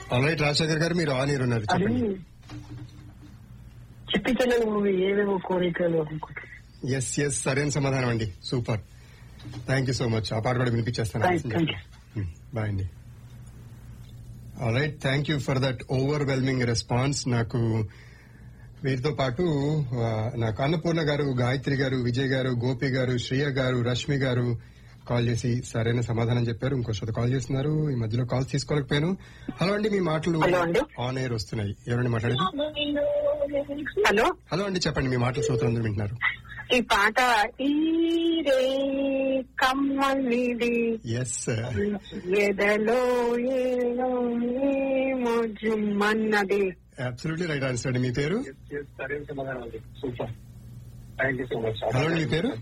Alright Rajasekhar గారు మీరు on year ఉన్నారు అది చెప్పండి చిట్టి చెల్లెలు మూవీ ఏవేవో కోరికలు అనుకుంటా ఎస్ ఎస్ సరైన సమాధానం అండి super thank you so much ఆ పాట కూడా వినిపించేస్తాను థ్యాంక్ థ్యాంక్ యూ బాయ్ అండి right thank you for that overwhelming response నాకు వీరితో పాటు ఆ, నాకు అన్నపూర్ణ గారు గాయత్రి గారు విజయ్ గారు గోపి గారు శ్రీయ గారు రష్మి గారు కాల్ చేసి సరైన సమాధానం చెప్పారు ఇంకో చోట కాల్ చేస్తున్నారు ఈ మధ్యలో కాల్స్ తీసుకోలేకపోయాను హలో అండి మీ మాటలు హలో అండి. ఆన్ ఎయిర్ వస్తున్నాయి ఎవరండి మాట్లాడేది హలో హలో అండి చెప్పండి మీ మాటలు శ్రోతలందరూ వింటున్నారు ఈ పాట ఈ రే కమ్మనిది ఎస్ ఎదలో ఏలో ఏమో జుమ్మన్నది అబ్సల్యూట్లీ రైట్ ఆన్సర్ అండి మీ పేరు సరైన సమాధానం అది super thank you so much hello అండి మీ పేరు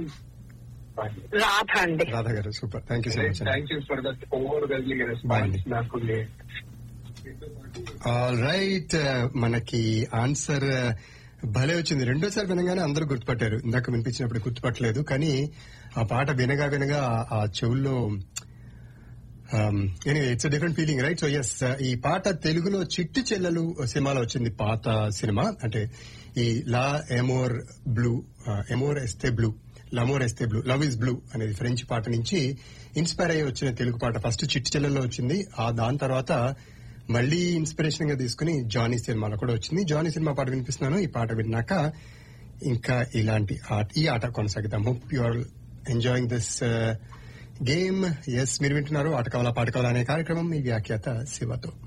రాధ అండి రాధా గారు super thank you so much అండి thank you for that overwhelming Bye. Response నాకు ఆల్ రైట్ మనకి ఆన్సర్ భలే వచ్చింది రెండోసారి వినగానే అందరూ గుర్తుపట్టారు ఇందాక వినిపించినప్పుడు గుర్తుపట్టలేదు కానీ ఆ పాట వినగా వినగా ఆ- ఆ చెవుల్లో it's different feeling right so yes ఈ పాట తెలుగులో చిట్టి చెల్లెలు సినిమాలో వచ్చింది పాత సినిమా అంటే ఈ లా ఎమోర్ బ్లూ ఎమోర్ ఎస్తే బ్లూ లమోర్ ఎస్తే బ్లూ లవ్ ఇస్ బ్లూ అనేది ఫ్రెంచ్ పాట నుంచి ఇన్స్పైర్ అయ్యి వచ్చిన తెలుగు పాట ఫస్ట్ చిట్టి చెల్లెల్లో వచ్చింది ఆ దాని తర్వాత మళ్ళీ ఇన్స్పిరేషన్ గా తీసుకుని జానీ సినిమాలో కూడా వచ్చింది జానీ సినిమా పాట వినిపిస్తున్నాను ఈ పాట విన్నాక ఇంకా ఇలాంటి ఆట ఈ ఆట కొనసాగిద్దాం hope you are enjoying this game yes మీరు వింటున్నారు ఆట కావాలా పాట కావాలా అనే కార్యక్రమం మీ వ్యాఖ్యాత శివతో